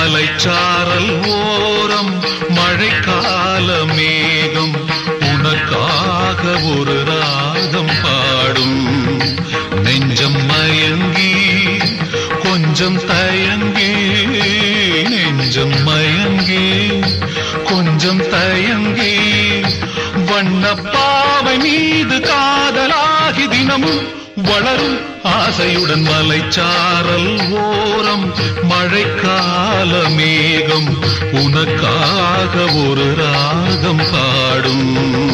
மலைச்சாரல் ஓரம் மழைக்கால மேகம் உனக்காக ஒரு ராகம் பாடும் நெஞ்சம் மயங்கி கொஞ்சம் தயங்கி நெஞ்சம் மயங்கி கொஞ்சம் தயங்கி வண்ணப்பாவை மீது காதலாகி தினமும் வளரும் ஆசையுடன் மலைச்சாரல் ஓரம் மழைக்கால மேகம் உனக்காக ஒரு ராகம் பாடும்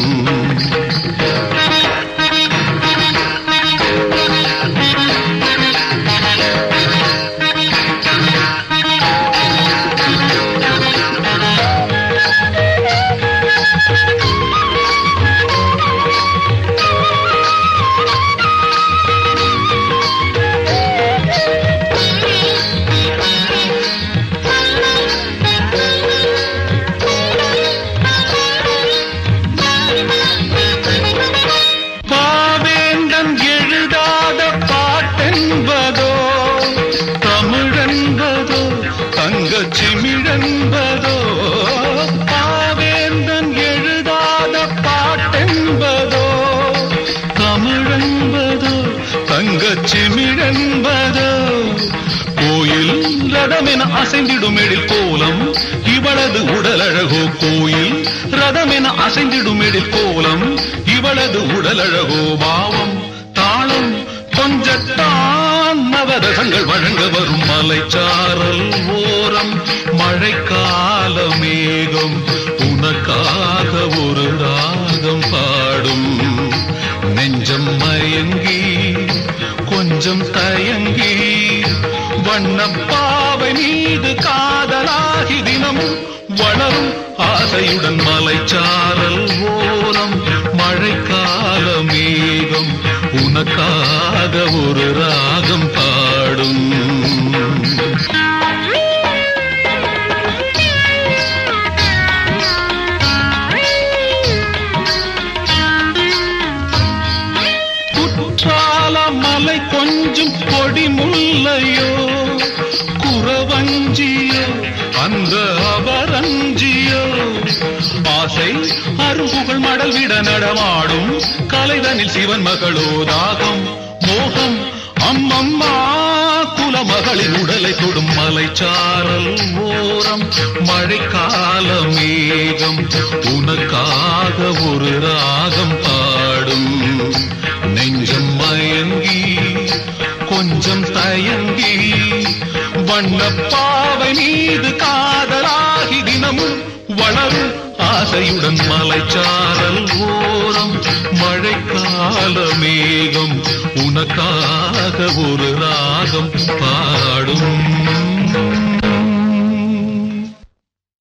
பாவேந்தன் எழுதாத பாட்டென்பதோ தமிழென்பதோ தங்கச் சிமிழென்பதோ பாவேந்தன் எழுதாத பாட்டென்பதோ தமிழென்பதோ தங்கச் சிமிழென்பதோ கோயில் ரதமென அசைந்திடும் எழில் கோலம் இவளது உடலழகோ கோயில் ரதமென அசைந்திடும் எழில் கோலம் இவளது உடலழகோ பாவம் தாளம் கொஞ்சத்தான் நவரசங்கள் வழங்க வரும் மலைச்சாரல் ஓரம் மழைக்கால மேகம் உனக்காக ஒரு ராகம் பாடும் நெஞ்சம் மயங்கி கொஞ்சம் தயங்கி வண்ணப்பாவை மீது காதலாகி தினமும் வளரும் ஆசையுடன் மலைச்சாரல் ஓரம் மழைக்கால மேகம் உனக்காக ஒரு ராகம் பாடும் குற்றால மலை கொஞ்சம் கொடி முல்லையோ குறவஞ்சியோ அந்த அபரஞ்சியோ ஆசை அரும்புகள் மடல் விட நடமாடும் கலைதனில் சிவன் மகளோ தாகம் மோகம் அம்மம்மா குலமகளின் உடலை தொடும் மலைச்சாரல் ஓரம் மழைக்கால மேகம் உனக்காக ஒரு ராகம் பாடும் நெஞ்சம் மயங்கி கொஞ்சம் தயங்கி வண்ணப்பாவை மீது காதலாகி தினமும் வளரும் ஆசையுடன் மலைச்சாரல் ஓரம் மழைக்கால மேகம் உனக்காக ஒரு ராகம் பாடும்